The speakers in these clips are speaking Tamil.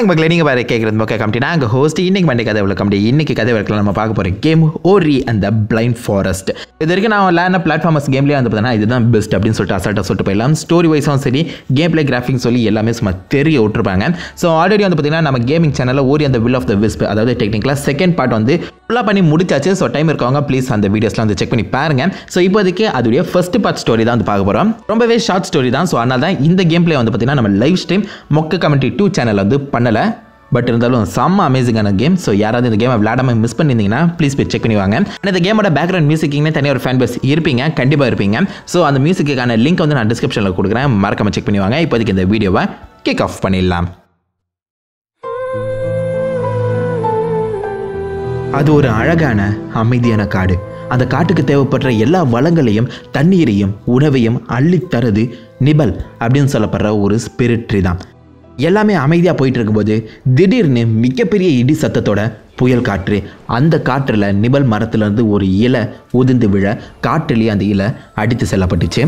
வணக்கம் மக்களே நீங்கள் வேறு கேட்குறது மொக்க கம்பெனி நாங்கள் ஹோஸ்ட் இன்னைக்கு மண்டே கதை விளக்க கம்பெனி இன்னைக்கு கதை விளக்கலாம் நம்ம பார்க்க போகிற கேம் ஓரி அந்த பிளைண்ட் ஃபாரஸ்ட் இது வரைக்கும் நான் லேண்ட் பிளாட்ஃபார்மஸ் கேம்லேயே வந்து பார்த்தீங்கன்னா இதுதான் பெஸ்ட் அப்படின்னு சொல்லிட்டு அசால்ட்டாக சொல்லிட்டு போயிடலாம் ஸ்டோரி வைஸும் சரி கேம் பிளே கிராஃபிக்ஸ் சொல்லி எல்லாமே சும்மா தெரிய விட்டுருப்பாங்க ஸோ ஆல்ரெடி வந்து பார்த்தீங்கன்னா நம்ம கேமிங் சேனலில் ஓரி அந்த வில் ஆஃப் த விஸ்ப் அதாவது டெக்னிக்கலாக செகண்ட் பார்ட் வந்து ஃபுல்லாக பண்ணி முடிச்சாச்சு ஸோ டைம் இருக்கவங்க ப்ளீஸ் அந்த வீடியோஸ்லாம் வந்து செக் பண்ணி பாருங்க ஸோ இப்போதைக்கு அதுடைய ஃபர்ஸ்ட் பார்ட் ஸ்டோரி தான் வந்து பார்க்க போகிறோம் ரொம்பவே ஷார்ட் ஸ்டோரி தான் ஸோ அதனால தான் இந்த கேம் பிளே வந்து பார்த்தீங்கன்னா நம்ம லைவ் ஸ்ட்ரீம் மொக்க கமெண்ட்ரி டூ சேனல் வந்து பண்ணலை பட் இருந்தாலும் செம்ம அமேசிங்கான கேம் ஸோ யாராவது இந்த கேமை விளையாடாம மிஸ் பண்ணியிருந்தீங்கன்னா ப்ளீஸ் போய் செக் பண்ணி வாங்க And இந்த கேமோட பேக்ரவுண்ட் மியூசிக்கிங்னே தனியாக ஒரு ஃபேன் பேஸ் இருப்பீங்க கண்டிப்பாக இருப்பீங்க ஸோ அந்த மியூசிக்கான லிங்க் வந்து நான் டிஸ்கிரிப்ஷனில் கொடுக்குறேன் மறக்காம செக் பண்ணி வாங்க இப்போதைக்கு இந்த வீடியோவை கிக் ஆஃப் பண்ணிடலாம் அது ஒரு அழகான அமைதியான காடு அந்த காட்டுக்கு தேவைப்படுற எல்லா வளங்களையும் தண்ணீரையும் உணவையும் அள்ளித் தரது நிபல் அப்படின்னு சொல்லப்படுற ஒரு ஸ்பிரிட் ட்ரீ தான் எல்லாமே அமைதியாக போயிட்டு இருக்கும்போது திடீர்னு மிகப்பெரிய இடி சத்தத்தோட புயல் காற்று அந்த காற்றில் நிபல் மரத்துலேருந்து ஒரு இலை உதிர்ந்து விழ காற்றிலேயே அந்த இலை அடித்து செல்லப்பட்டுச்சு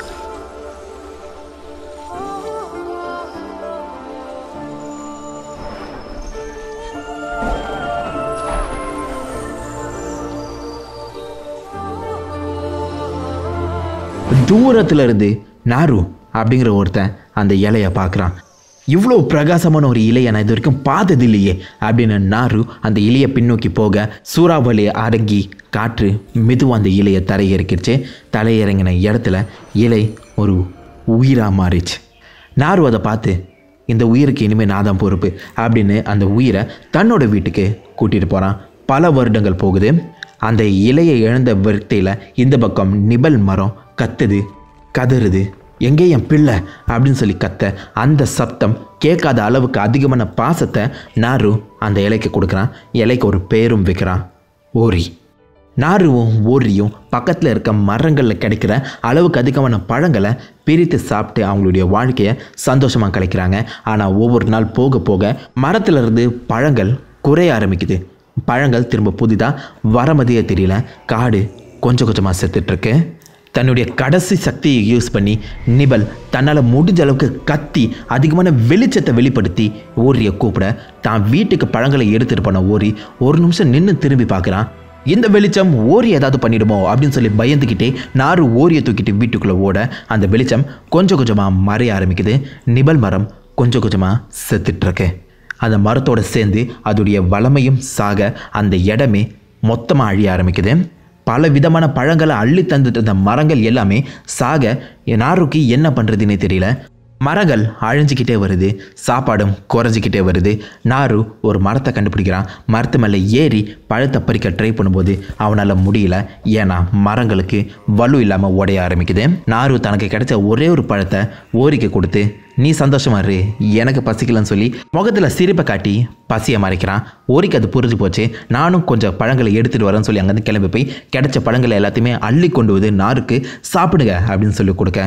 தூரத்துல இருந்து நாரு அப்படிங்கிற ஒருத்தன் அந்த இலையை பார்க்குறான் இவ்வளோ பிரகாசமான ஒரு இலையை நான் இது வரைக்கும் பார்த்தது இல்லையே அப்படின்னு நாரு அந்த இலையை பின்னோக்கி போக சூறாவளி அடங்கி காற்று மெதுவாக அந்த இலையை தரையிறக்கிடுச்சு தலையிறங்கின இடத்துல இலை ஒரு உயிராக மாறிச்சு நாரு அதை பார்த்து இந்த உயிருக்கு இனிமேல் நான் தான் பொறுப்பு அப்படின்னு அந்த உயிரை தன்னோட வீட்டுக்கு கூட்டிகிட்டு போகிறான் பல வருடங்கள் போகுது அந்த இலையை இழந்த விரக்தியில் இந்த பக்கம் நிபல் மரம் கத்துது கதறுது எங்கே என் பிள்ளை அப்படின்னு சொல்லி கத்த அந்த சத்தம் கேட்காத அளவுக்கு அதிகமான பாசத்தை நாரு அந்த இலைக்கு கொடுக்குறான் இலைக்கு ஒரு பேரும் வைக்கிறான் ஓரி நாருவும் ஓரியும் பக்கத்தில் இருக்க மரங்களில் கிடைக்கிற அளவுக்கு அதிகமான பழங்களை பிரித்து சாப்பிட்டு அவங்களுடைய வாழ்க்கையை சந்தோஷமாக கழிக்கிறாங்க ஆனால் ஒவ்வொரு நாள் போக போக மரத்துலேருந்து பழங்கள் குறைய ஆரம்பிக்குது பழங்கள் திரும்ப புதிதாக வரமதியே தெரியல காடு கொஞ்சம் கொஞ்சமாக செத்துட்ருக்கு தன்னுடைய கடைசி சக்தியை யூஸ் பண்ணி நிபல் தன்னால் முடிஞ்ச அளவுக்கு கத்தி அதிகமான வெளிச்சத்தை வெளிப்படுத்தி ஓரியை கூப்பிட தான் வீட்டுக்கு பழங்களை எடுத்துகிட்டு போன ஓரி ஒரு நிமிஷம் நின்று திரும்பி பார்க்குறான் இந்த வெளிச்சம் ஓரி ஏதாவது பண்ணிடுமோ அப்படின்னு சொல்லி பயந்துக்கிட்டே நாறு ஓரியை தூக்கிட்டு வீட்டுக்குள்ளே ஓட அந்த வெளிச்சம் கொஞ்சம் கொஞ்சமாக மறைய ஆரம்பிக்குது நிபல் மரம் கொஞ்சம் கொஞ்சமாக செத்துட்ருக்கு அந்த மரத்தோட சேர்ந்து அதோடைய வளமையும் சாக அந்த இடமே மொத்தமாக அழிய ஆரம்பிக்குது பல விதமான பழங்களை அள்ளி தந்துட்டு இருந்த மரங்கள் எல்லாமே சாக நாருக்கு என்ன பண்ணுறதுன்னே தெரியல மரங்கள் அழிஞ்சிக்கிட்டே வருது சாப்பாடும் குறைஞ்சிக்கிட்டே வருது நாரு ஒரு மரத்தை கண்டுபிடிக்கிறான் மரத்து மேலே ஏறி பழத்தை பறிக்க ட்ரை பண்ணும்போது அவனால் முடியல ஏன்னா மரங்களுக்கு வலு இல்லாமல் உடைய ஆரம்பிக்குது நாரு தனக்கு கிடைச்ச ஒரே ஒரு பழத்தை ஓரிக்கு கொடுத்து நீ சந்தோஷமா இரு எனக்கு பசிக்கலன்னு சொல்லி முகத்தில் சிரிப்பை காட்டி பசியை மறைக்கிறான் ஓரிக்கு அது புரிஞ்சு போச்சு நானும் கொஞ்சம் பழங்களை எடுத்துகிட்டு வரேன்னு சொல்லி அங்கேருந்து கிளம்பி போய் கிடைச்ச பழங்களை எல்லாத்தையுமே அள்ளி கொண்டு வந்து நாருக்கு சாப்பிடுங்க அப்படின்னு சொல்லி கொடுக்க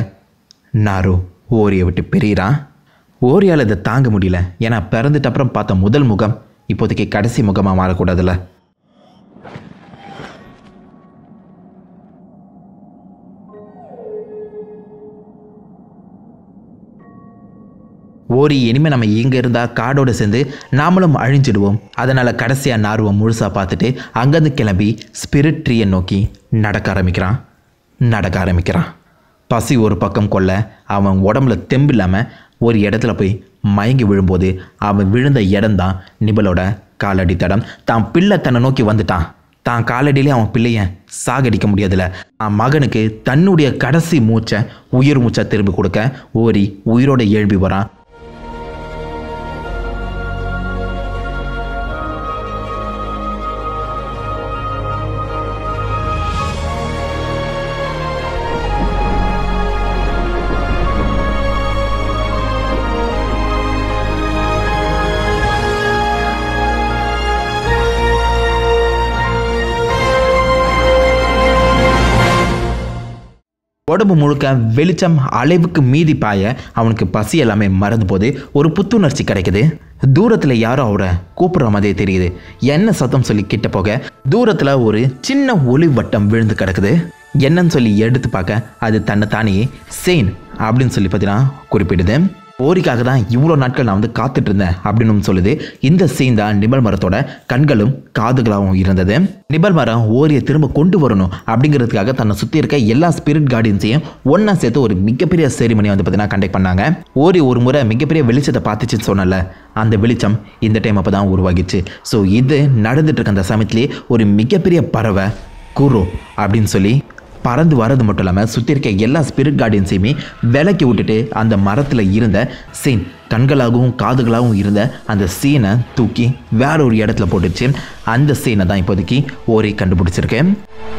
நாரு ஓரியை விட்டு பிரியிறான் ஓரியால் இதை தாங்க முடியல ஏன்னா பிறந்துட்ட அப்புறம் பார்த்த முதல் முகம் இப்போதைக்கு கடைசி முகமாக மாறக்கூடாதுல்ல ஓரி இனிமேல் நம்ம இங்கே இருந்தால் காடோடு சேர்ந்து நாமளும் அழிஞ்சிடுவோம் அதனால் கடைசியாக நார்வம் முழுசாக பார்த்துட்டு அங்கேருந்து கிளம்பி ஸ்பிரிட் ட்ரீயை நோக்கி நடக்க ஆரம்பிக்கிறான் நடக்க ஆரம்பிக்கிறான் பசி ஒரு பக்கம் கொள்ள அவன் உடம்புல தெம்பு இல்லாமல் ஒரு இடத்துல போய் மயங்கி விழும்போது அவன் விழுந்த இடம்தான் நிபலோட காலடி தடம் தான் பிள்ளை தன்னை நோக்கி வந்துட்டான் தான் காலடியிலே அவன் பிள்ளைய சாகடிக்க முடியாதுல அவன் மகனுக்கு தன்னுடைய கடைசி மூச்சை உயிர் மூச்சை திரும்பி கொடுக்க ஓரி உயிரோட எழும்பி வரான் உடம்பு முழுக்க வெளிச்சம் அளவுக்கு மீதி பாய அவனுக்கு பசி எல்லாமே மறந்து போது ஒரு புத்துணர்ச்சி கிடைக்குது தூரத்தில் யாரோ அவரை கூப்பிடுற மாதிரியே தெரியுது என்ன சத்தம் சொல்லி கிட்ட போக தூரத்தில் ஒரு சின்ன ஒளி வட்டம் விழுந்து கிடக்குது என்னன்னு சொல்லி எடுத்து பார்க்க அது தன்னை தானே சேன் அப்படின்னு சொல்லி பார்த்தீங்கன்னா குறிப்பிடுது ஓரிக்காக தான் இவ்வளோ நாட்கள் நான் வந்து காத்துட்டு இருந்தேன் அப்படின்னு சொல்லுது இந்த சீன் தான் நிபல் மரத்தோட கண்களும் காதுகளாகவும் இருந்தது நிபல் மரம் ஓரியை திரும்ப கொண்டு வரணும் அப்படிங்கிறதுக்காக தன்னை சுற்றி இருக்க எல்லா ஸ்பிரிட் கார்டியன்ஸையும் ஒன்றா சேர்த்து ஒரு மிகப்பெரிய செரிமனி வந்து பார்த்தீங்கன்னா கண்டக்ட் பண்ணாங்க ஓரி ஒரு முறை மிகப்பெரிய வெளிச்சத்தை பார்த்துச்சுன்னு சொன்னல அந்த வெளிச்சம் இந்த டைம் அப்போ தான் உருவாகிச்சு ஸோ இது நடந்துட்டு இருக்க அந்த சமயத்திலேயே ஒரு மிகப்பெரிய பறவை குரு அப்படின்னு சொல்லி பறந்து வர்றது மட்டும் இல்லாமல் சுற்றி இருக்க எல்லா ஸ்பிரிட் கார்டியன்ஸையுமே விலக்கி விட்டுட்டு அந்த மரத்தில் இருந்த சீன் கண்களாகவும் காதுகளாகவும் இருந்த அந்த சீனை தூக்கி வேற ஒரு இடத்துல போட்டுச்சு அந்த சீனை தான் இப்போதைக்கு ஓரி கண்டுபிடிச்சிருக்கேன்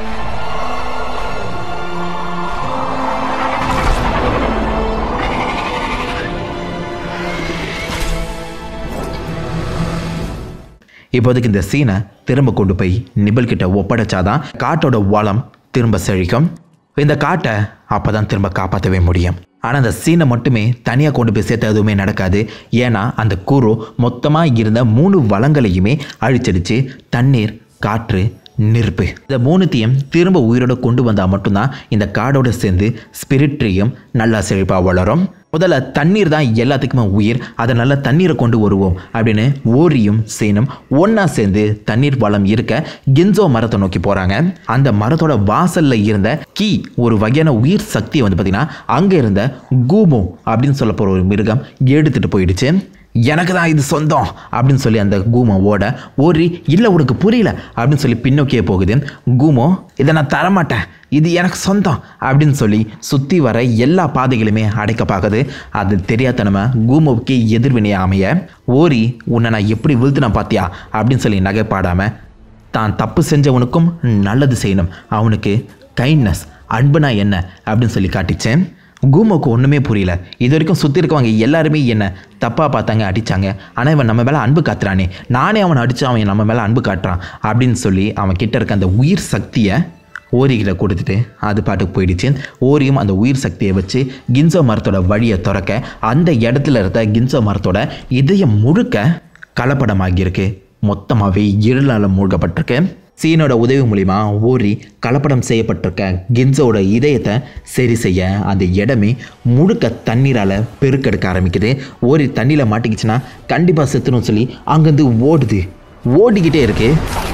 இப்போதைக்கு இந்த சீனை திரும்ப கொண்டு போய் நிபல் கிட்ட ஒப்படைச்சாதான் காட்டோட வளம் திரும்ப செழிக்கும் இந்த காட்டை அப்போ தான் திரும்ப காப்பாற்றவே முடியும் ஆனால் அந்த சீனை மட்டுமே தனியாக கொண்டு போய் சேர்த்து எதுவுமே நடக்காது ஏன்னா அந்த கூறு மொத்தமாக இருந்த மூணு வளங்களையுமே அழிச்சிடுச்சு தண்ணீர் காற்று நெருப்பு இந்த மூணுத்தையும் திரும்ப உயிரோட கொண்டு வந்தால் மட்டும்தான் இந்த காடோட சேர்ந்து ஸ்பிரிட்ரியும் நல்லா செழிப்பாக வளரும் முதல்ல தண்ணீர் தான் எல்லாத்துக்குமே உயிர் அதனால தண்ணீரை கொண்டு வருவோம் அப்படின்னு ஓரியும் சேனும் ஒன்றா சேர்ந்து தண்ணீர் வளம் இருக்க கின்சோ மரத்தை நோக்கி போகிறாங்க அந்த மரத்தோட வாசலில் இருந்த கீ ஒரு வகையான உயிர் சக்தியை வந்து பார்த்திங்கன்னா அங்கே இருந்த கூமோ அப்படின்னு சொல்ல போகிற ஒரு மிருகம் எடுத்துகிட்டு போயிடுச்சு எனக்கு தான் இது சொந்தம் அப்படின்னு சொல்லி அந்த கூமோ ஓட ஓரி இல்லை உனக்கு புரியல அப்படின்னு சொல்லி பின்னோக்கியே போகுது கூமோ இதை நான் தரமாட்டேன் இது எனக்கு சொந்தம் அப்படின்னு சொல்லி சுற்றி வர எல்லா பாதைகளுமே அடைக்க பார்க்குது அது தெரியாதனம கூமோவுக்கு எதிர்வினை அமைய ஓரி உன்னை நான் எப்படி வீழ்த்தினா பார்த்தியா அப்படின்னு சொல்லி நகைப்பாடாமல் தான் தப்பு செஞ்சவனுக்கும் நல்லது செய்யணும் அவனுக்கு கைண்ட்னஸ் அன்புனா என்ன அப்படின்னு சொல்லி காட்டிச்சேன் கூமோக்கு ஒன்றுமே புரியல இது வரைக்கும் சுற்றி இருக்கவங்க எல்லாருமே என்ன தப்பாக பார்த்தாங்க அடித்தாங்க ஆனால் இவன் நம்ம மேலே அன்பு காட்டுறானே நானே அவனை அடித்து அவன் நம்ம மேலே அன்பு காட்டுறான் அப்படின்னு சொல்லி அவன் கிட்ட இருக்க அந்த உயிர் சக்தியை ஓரிகிட்ட கொடுத்துட்டு அது பாட்டுக்கு போயிடுச்சு ஓரியும் அந்த உயிர் சக்தியை வச்சு கின்சோ மரத்தோட வழியை திறக்க அந்த இடத்துல இருந்த கின்சோ மரத்தோட இதயம் முழுக்க கலப்படமாகியிருக்கு மொத்தமாகவே இருளால் மூழ்கப்பட்டிருக்கு சீனோட உதவி மூலிமா ஓரி கலப்படம் செய்யப்பட்டிருக்க கின்ஸோட இதயத்தை சரி செய்ய அந்த இடமே முழுக்க தண்ணீரால் பெருக்கெடுக்க ஆரம்பிக்குது ஓரி தண்ணியில் மாட்டிக்கிச்சுன்னா கண்டிப்பாக செத்துணும் சொல்லி அங்கேருந்து ஓடுது ஓடிக்கிட்டே இருக்கு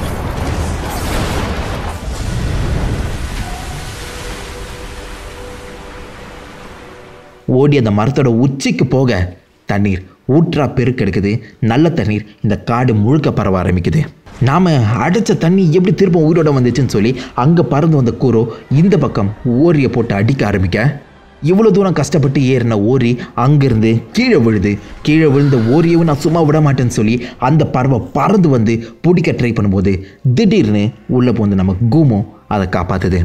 ஓடி அந்த மரத்தோட உச்சிக்கு போக தண்ணீர் ஊற்றா பெருக்கெடுக்குது நல்ல தண்ணீர் இந்த காடு முழுக்க பரவ ஆரம்பிக்குது நாம் அடைச்ச தண்ணி எப்படி திரும்ப உயிரோட வந்துச்சுன்னு சொல்லி அங்கே பறந்து வந்த கூரோ இந்த பக்கம் ஓரியை போட்டு அடிக்க ஆரம்பிக்க இவ்வளோ தூரம் கஷ்டப்பட்டு ஏறின ஓரி அங்கேருந்து கீழே விழுது கீழே விழுந்த ஓரியவும் நான் சும்மா விட மாட்டேன்னு சொல்லி அந்த பறவை பறந்து வந்து பிடிக்க ட்ரை பண்ணும்போது திடீர்னு உள்ளே போந்து நம்ம கூமோ அதை காப்பாற்றுது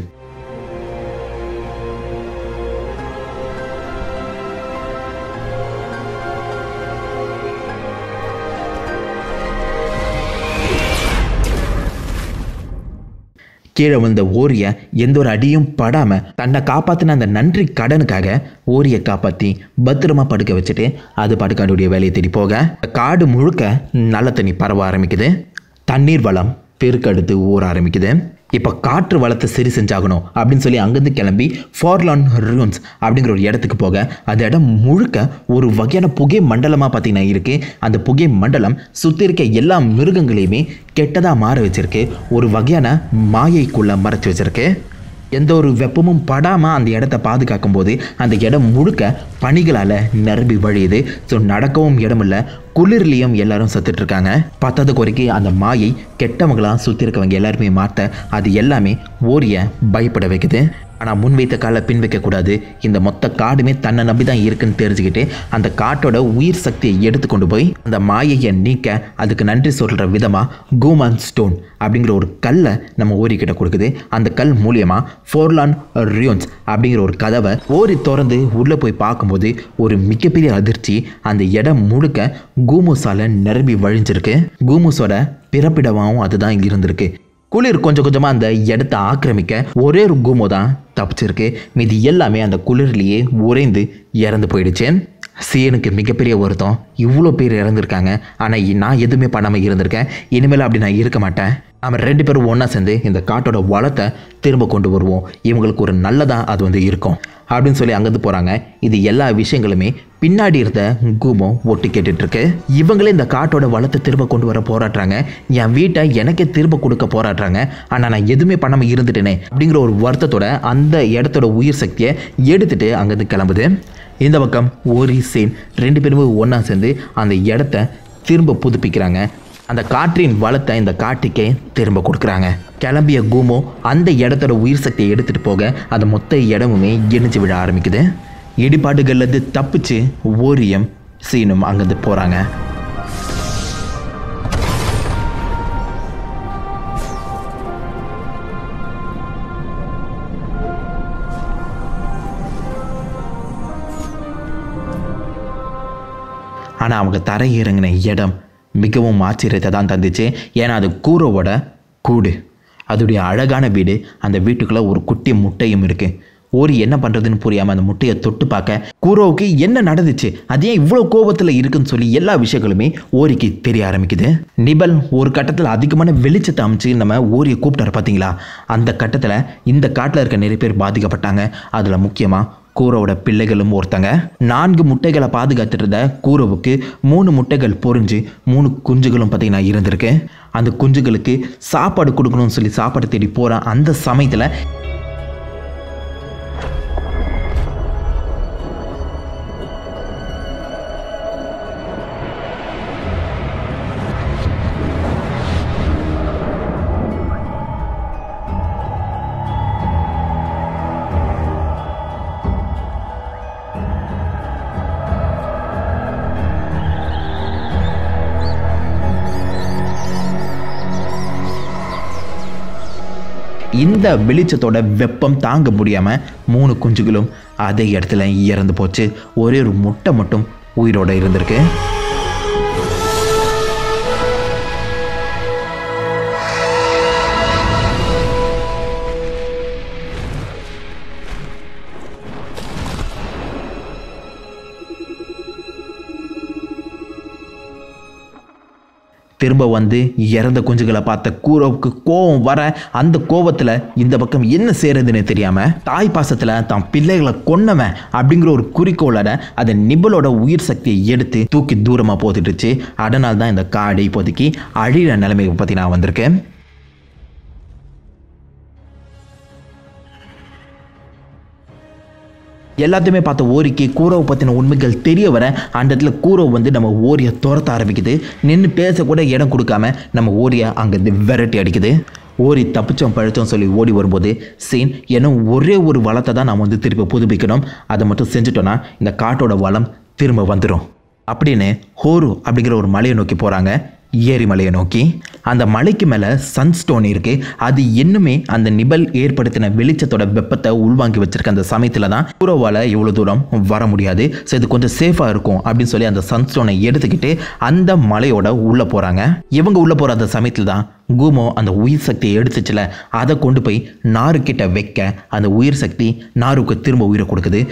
கீழே விழுந்த ஓரியை எந்த ஒரு அடியும் படாம தன்னை காப்பாத்தின அந்த நன்றி கடனுக்காக ஓரியை காப்பாத்தி பத்திரமா படுக்க வச்சுட்டு அது பாட்டுக்காடுடைய வேலையை தேடி போக காடு முழுக்க நல்ல தண்ணி பரவ ஆரம்பிக்குது தண்ணீர் வளம் பெருக்கெடுத்து ஊற ஆரம்பிக்குது இப்போ காற்று வளத்தை சரி செஞ்சாகணும் அப்படின்னு சொல்லி அங்கேருந்து கிளம்பி ஃபார்லான் ரூன்ஸ் அப்படிங்கிற ஒரு இடத்துக்கு போக அந்த இடம் முழுக்க ஒரு வகையான புகை மண்டலமாக பார்த்தீங்கன்னா இருக்குது அந்த புகை மண்டலம் சுற்றி இருக்க எல்லா மிருகங்களையுமே கெட்டதாக மாற வச்சிருக்கு ஒரு வகையான மாயைக்குள்ளே மறைச்சி வச்சிருக்கு எந்த ஒரு வெப்பமும் படாமல் அந்த இடத்த பாதுகாக்கும் போது அந்த இடம் முழுக்க பனிகளால் நிரம்பி வழியுது ஸோ நடக்கவும் இடமில்ல குளிர்லேயும் எல்லாரும் செத்துட்டு இருக்காங்க பத்தாவது குறைக்கு அந்த மாயை கெட்டவங்களாம் சுற்றி இருக்கவங்க எல்லாருமே மாற்ற அது எல்லாமே ஓரிய பயப்பட வைக்குது ஆனால் முன் வைத்த காலை பின் வைக்கக்கூடாது இந்த மொத்த காடுமே தன்னை நம்பி தான் இருக்குன்னு தெரிஞ்சுக்கிட்டு அந்த காட்டோட உயிர் சக்தியை எடுத்து கொண்டு போய் அந்த மாயையை நீக்க அதுக்கு நன்றி சொல்கிற விதமாக கூமான் ஸ்டோன் அப்படிங்கிற ஒரு கல்லை நம்ம ஓரிக்கிட்ட கொடுக்குது அந்த கல் மூலியமாக ஃபோர்லான் ரியோன்ஸ் அப்படிங்கிற ஒரு கதவை ஓரி திறந்து உள்ளே போய் பார்க்கும்போது ஒரு மிகப்பெரிய அதிர்ச்சி அந்த இடம் முழுக்க கூமூஸால் நிரம்பி வழிஞ்சிருக்கு கூமூஸோட பிறப்பிடமாகவும் அதுதான் இருந்திருக்கு குளிர் கொஞ்சம் கொஞ்சமாக அந்த இடத்த ஆக்கிரமிக்க ஒரே ஒரு கூமோ தான் தப்பிச்சிருக்கு மீதி எல்லாமே அந்த குளிர்லேயே உறைந்து இறந்து போயிடுச்சு சீனுக்கு மிகப்பெரிய வருத்தம் இவ்வளோ பேர் இறந்துருக்காங்க ஆனால் நான் எதுவுமே பண்ணாமல் இருந்திருக்கேன் இனிமேல் அப்படி நான் இருக்க மாட்டேன் நம்ம ரெண்டு பேரும் ஒன்றா சேர்ந்து இந்த காட்டோட வளத்தை திரும்ப கொண்டு வருவோம் இவங்களுக்கு ஒரு நல்லதாக அது வந்து இருக்கும் அப்படின்னு சொல்லி அங்கேருந்து போகிறாங்க இது எல்லா விஷயங்களுமே பின்னாடி இருந்த கூமோ ஒட்டு கேட்டுட்டு இருக்கு இவங்களே இந்த காட்டோட வளத்தை திரும்ப கொண்டு வர போராடுறாங்க என் வீட்டை எனக்கே திரும்ப கொடுக்க போராடுறாங்க ஆனால் நான் எதுவுமே பண்ணாமல் இருந்துட்டேனே அப்படிங்கிற ஒரு வருத்தத்தோட அந்த இடத்தோட உயிர் சக்தியை எடுத்துட்டு அங்கேருந்து கிளம்புது இந்த பக்கம் ஓரி சேன் ரெண்டு பேருமே ஒன்றா சேர்ந்து அந்த இடத்த திரும்ப புதுப்பிக்கிறாங்க அந்த காற்றின் வளத்தை இந்த காட்டுக்கே திரும்ப கொடுக்குறாங்க கிளம்பிய கூமோ அந்த இடத்தோட உயிர் சக்தியை எடுத்துகிட்டு போக அந்த மொத்த இடமுமே இடிஞ்சு விழ ஆரம்பிக்குது இடிபாடுகள்லேருந்து தப்பிச்சு ஓரியம் சீனும் அங்கேருந்து போகிறாங்க ஆனால் அவங்க தரை இறங்கின இடம் மிகவும் ஆச்சரியத்தை தான் தந்துச்சு ஏன்னா அது கூரோவோட கூடு அதோடைய அழகான வீடு அந்த வீட்டுக்குள்ளே ஒரு குட்டி முட்டையும் இருக்குது ஓரி என்ன பண்ணுறதுன்னு புரியாமல் அந்த முட்டையை தொட்டு பார்க்க கூரோவுக்கு என்ன நடந்துச்சு அது ஏன் இவ்வளோ கோபத்தில் இருக்குன்னு சொல்லி எல்லா விஷயங்களுமே ஓரிக்கு தெரிய ஆரம்பிக்குது நிபல் ஒரு கட்டத்தில் அதிகமான வெளிச்சத்தை அமைச்சு நம்ம ஓரியை கூப்பிட்டாரு பார்த்தீங்களா அந்த கட்டத்தில் இந்த காட்டில் இருக்க நிறைய பேர் பாதிக்கப்பட்டாங்க அதில் முக்கியமாக கூரோவோட பிள்ளைகளும் ஒருத்தங்க நான்கு முட்டைகளை பாதுகாத்துட்டு இருந்த கூரோவுக்கு மூணு முட்டைகள் பொறிஞ்சு மூணு குஞ்சுகளும் பார்த்தீங்கன்னா இருந்திருக்கு அந்த குஞ்சுகளுக்கு சாப்பாடு கொடுக்கணும்னு சொல்லி சாப்பாடு தேடி போகிற அந்த சமயத்தில் இந்த வெளிச்சத்தோட வெப்பம் தாங்க முடியாம மூணு குஞ்சுகளும் அதே இடத்துல இறந்து போச்சு ஒரே ஒரு முட்டை மட்டும் உயிரோட இருந்திருக்கு திரும்ப வந்து இறந்த குஞ்சுகளை பார்த்த கூரோவுக்கு கோபம் வர அந்த கோபத்தில் இந்த பக்கம் என்ன செய்யறதுன்னு தெரியாம தாய் பாசத்தில் தான் பிள்ளைகளை கொன்னவன் அப்படிங்கிற ஒரு குறிக்கோளோட அதை நிபலோட உயிர் சக்தியை எடுத்து தூக்கி தூரமாக போட்டுட்டுச்சு அதனால தான் இந்த காடு இப்போதைக்கு அழிகிற நிலைமையை பற்றி நான் வந்திருக்கேன் எல்லாத்தையுமே பார்த்த ஓரிக்கு கூரவை பற்றின உண்மைகள் தெரிய வர அந்த இடத்துல கூரவு வந்து நம்ம ஓரியை துரத்த ஆரம்பிக்குது நின்று பேசக்கூட இடம் கொடுக்காம நம்ம ஓரியை அங்கேருந்து விரட்டி அடிக்குது ஓரி தப்பிச்சோம் பழிச்சோம் சொல்லி ஓடி வரும்போது சீன் ஏன்னா ஒரே ஒரு வளத்தை தான் நம்ம வந்து திருப்பி புதுப்பிக்கணும் அதை மட்டும் செஞ்சுட்டோன்னா இந்த காட்டோட வளம் திரும்ப வந்துடும் அப்படின்னு ஹோரு அப்படிங்கிற ஒரு மலையை நோக்கி போகிறாங்க ஏரி மலையை நோக்கி அந்த மலைக்கு மேலே சன்ஸ்டோன் இருக்கு அது இன்னுமே அந்த நிபல் ஏற்படுத்தின வெளிச்சத்தோட வெப்பத்தை உள்வாங்கி வச்சிருக்க அந்த சமயத்தில் தான் கூரோவால் இவ்வளோ தூரம் வர முடியாது ஸோ இது கொஞ்சம் சேஃபாக இருக்கும் அப்படின்னு சொல்லி அந்த சன்ஸ்டோனை எடுத்துக்கிட்டு அந்த மலையோட உள்ளே போகிறாங்க இவங்க உள்ளே போகிற அந்த சமயத்தில் தான் கூமோ அந்த உயிர் சக்தியை எடுத்துச்சுல அதை கொண்டு போய் நாரு கிட்ட வைக்க அந்த உயிர் சக்தி நாருக்கு திரும்ப உயிரை கொடுக்குது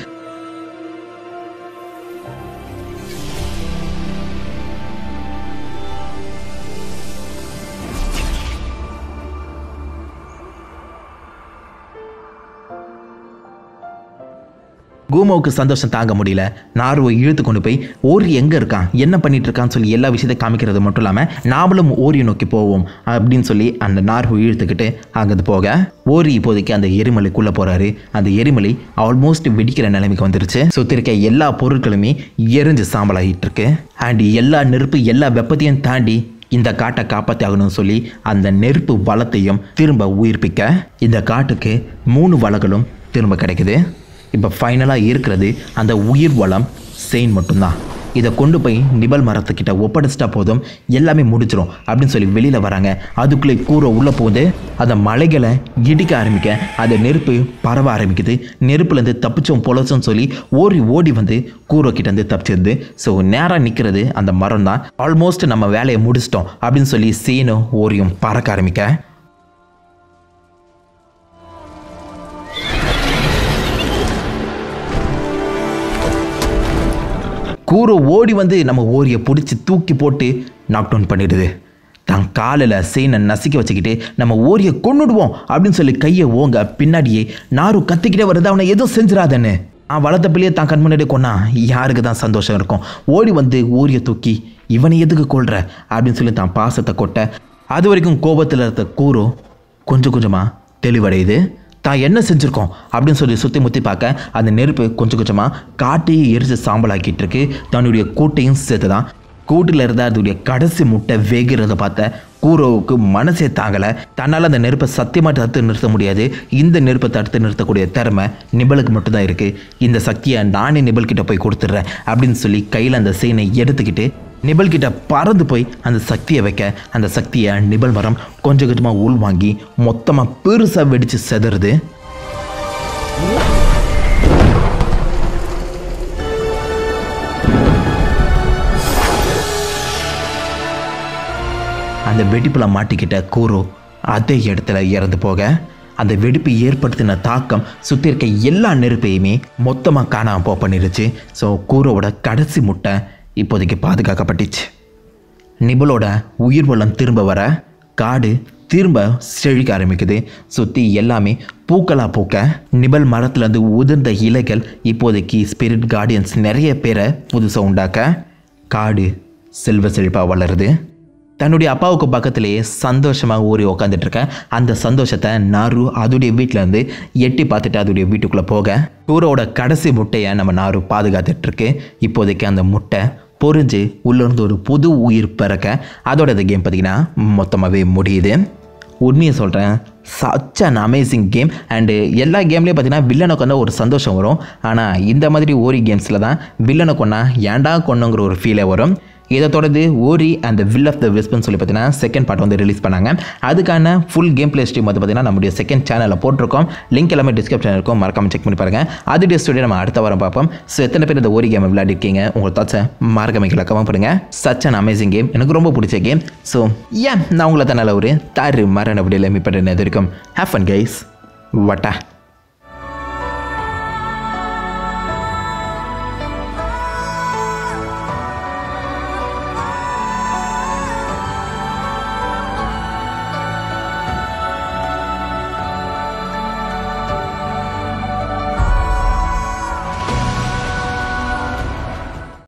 கூமோவுக்கு சந்தோஷம் தாங்க முடியல நார்வை இழுத்து கொண்டு போய் ஓரி எங்கே இருக்கான் என்ன பண்ணிட்டு இருக்கான்னு சொல்லி எல்லா விஷயத்தையும் காமிக்கிறது மட்டும் இல்லாமல் நாமளும் ஓரியை நோக்கி போவோம் அப்படின்னு சொல்லி அந்த நார்வை இழுத்துக்கிட்டு அங்கிருந்து போக ஓரி இப்போதைக்கு அந்த எரிமலைக்குள்ளே போகிறாரு அந்த எரிமலை ஆல்மோஸ்ட் வெடிக்கிற நிலைமைக்கு வந்துருச்சு சுற்றி இருக்க எல்லா பொருட்களுமே எரிஞ்சு சாம்பலாகிட்டு இருக்கு அண்ட் எல்லா நெருப்பு எல்லா வெப்பத்தையும் தாண்டி இந்த காட்டை காப்பாற்றி ஆகணும்னு சொல்லி அந்த நெருப்பு வளத்தையும் திரும்ப உயிர்ப்பிக்க இந்த காட்டுக்கு மூணு வளங்களும் திரும்ப கிடைக்குது இப்போ ஃபைனலாக இருக்கிறது அந்த உயிர் வளம் செயின் மட்டும்தான் இதை கொண்டு போய் நிபல் மரத்துக்கிட்ட ஒப்படைச்சிட்டா போதும் எல்லாமே முடிச்சிடும் அப்படின்னு சொல்லி வெளியில் வராங்க அதுக்குள்ளே கூரை உள்ளே போகுது அந்த மலைகளை இடிக்க ஆரம்பிக்க அந்த நெருப்பு பரவ ஆரம்பிக்குது நெருப்புலேருந்து தப்பிச்சோம் பொழைச்சோம் சொல்லி ஓடி ஓடி வந்து கூரை கிட்ட இருந்து தப்பிச்சிருது ஸோ நேராக நிற்கிறது அந்த மரம் தான் ஆல்மோஸ்ட் நம்ம வேலையை முடிச்சிட்டோம் அப்படின்னு சொல்லி சீனும் ஓரியும் பறக்க ஆரம்பிக்க கூரை ஓடி வந்து நம்ம ஓரியை பிடிச்சி தூக்கி போட்டு நாக் டவுன் பண்ணிடுது தான் காலில் செயினை நசுக்கி வச்சுக்கிட்டு நம்ம ஓரியை கொன்னுடுவோம் அப்படின்னு சொல்லி கையை ஓங்க பின்னாடியே நாரு கத்திக்கிட்டே வருது அவனை எதுவும் செஞ்சிடாதன்னு அவன் வளர்த்த பிள்ளையை தான் கண் முன்னாடி கொன்னா யாருக்கு தான் சந்தோஷம் இருக்கும் ஓடி வந்து ஊரிய தூக்கி இவனை எதுக்கு கொள்ற அப்படின்னு சொல்லி தான் பாசத்தை கொட்ட அது வரைக்கும் கோபத்தில் இருக்க கூரோ கொஞ்சம் கொஞ்சமாக தெளிவடையுது தான் என்ன செஞ்சுருக்கோம் அப்படின்னு சொல்லி சுற்றி முற்றி பார்க்க அந்த நெருப்பு கொஞ்சம் கொஞ்சமாக காட்டையே எரிச்சு சாம்பலாக்கிட்டு இருக்கு தன்னுடைய கூட்டையும் சேர்த்து தான் கூட்டில் இருந்த அதோடைய கடைசி முட்டை வேகிறத பார்த்த கூரோவுக்கு மனசே தாங்கலை தன்னால் அந்த நெருப்பை சத்தியமாக தடுத்து நிறுத்த முடியாது இந்த நெருப்பை தடுத்து நிறுத்தக்கூடிய திறமை நிபலுக்கு மட்டும்தான் இருக்குது இந்த சக்தியை நானே நிபல் கிட்ட போய் கொடுத்துட்றேன் அப்படின்னு சொல்லி கையில் அந்த சீனை எடுத்துக்கிட்டு நிபல் கிட்ட பறந்து போய் அந்த சக்தியை வைக்க அந்த சக்தியை நிபல் மரம் கொஞ்சம் கொஞ்சமாக உள்வாங்கி மொத்தமாக பெருசாக வெடித்து செதறுது அந்த வெடிப்பில் மாட்டிக்கிட்ட கூரு அதே இடத்துல இறந்து போக அந்த வெடிப்பு ஏற்படுத்தின தாக்கம் சுற்றி இருக்க எல்லா நெருப்பையுமே மொத்தமாக காணாமல் போ பண்ணிருச்சு ஸோ கூரோவோட கடைசி முட்டை இப்போதைக்கு பாதுகாக்கப்பட்டுச்சு நிபலோட உயிர் வளம் திரும்ப வர காடு திரும்ப செழிக்க ஆரம்பிக்குது சுற்றி எல்லாமே பூக்களாக பூக்க நிபல் மரத்துலேருந்து உதிர்ந்த இலைகள் இப்போதைக்கு ஸ்பிரிட் கார்டியன்ஸ் நிறைய பேரை புதுசாக உண்டாக்க காடு செல்வ செழிப்பாக வளருது தன்னுடைய அப்பாவுக்கு பக்கத்திலேயே சந்தோஷமாக ஊறி உக்காந்துட்டு இருக்க அந்த சந்தோஷத்தை நாரு அதோடைய வீட்டிலேருந்து எட்டி பார்த்துட்டு அதோடைய வீட்டுக்குள்ளே போக டூரோட கடைசி முட்டையை நம்ம நாரு பாதுகாத்துட்டு இருக்கு இப்போதைக்கு அந்த முட்டை பொறிஞ்சு உள்ளேருந்து ஒரு புது உயிர் பிறக்க அதோட இந்த கேம் பார்த்தீங்கன்னா மொத்தமாகவே முடியுது உண்மையை சொல்கிறேன் such an amazing game and எல்லா கேம்லேயும் பார்த்தீங்கன்னா வில்லனை கொண்டா ஒரு சந்தோஷம் வரும் ஆனால் இந்த மாதிரி ஓரி கேம்ஸில் தான் வில்லனை கொண்டா ஏன்டா கொண்டுங்கிற ஒரு ஃபீலே வரும் இதை தொடர்ந்து Ori and will of the wisps சொல்லி பார்த்தீங்கன்னா செகண்ட் பார்ட் வந்து ரிலீஸ் பண்ணாங்க அதுக்கான ஃபுல் கேம் பிளே ஸ்ட்ரீம் வந்து பார்த்தீங்கன்னா நம்முடைய செகண்ட் சேனலில் போட்டிருக்கோம் லிங்க் எல்லாமே டிஸ்கிரிப்ஷன் இருக்கும் மறக்காம செக் பண்ணி பாருங்கள் அது ஸ்டுடியோ நம்ம அடுத்த வாரம் பார்ப்போம் ஸோ எத்தனை பேர் இந்த ஓரி கேம் விளையாடிருக்கீங்க உங்கள் தாட்ஸை மறக்காம கமெண்ட் பண்ணுங்கள் சச் அன் அமேசிங் கேம் எனக்கு ரொம்ப பிடிச்ச கேம் ஸோ ஏன் நான் உங்களை தன்னால் ஒரு தாரு மரண விடையில் மீட் பண்ணுறேன் இது வரைக்கும் ஹேவ் ஃபன் கைஸ் வட்டா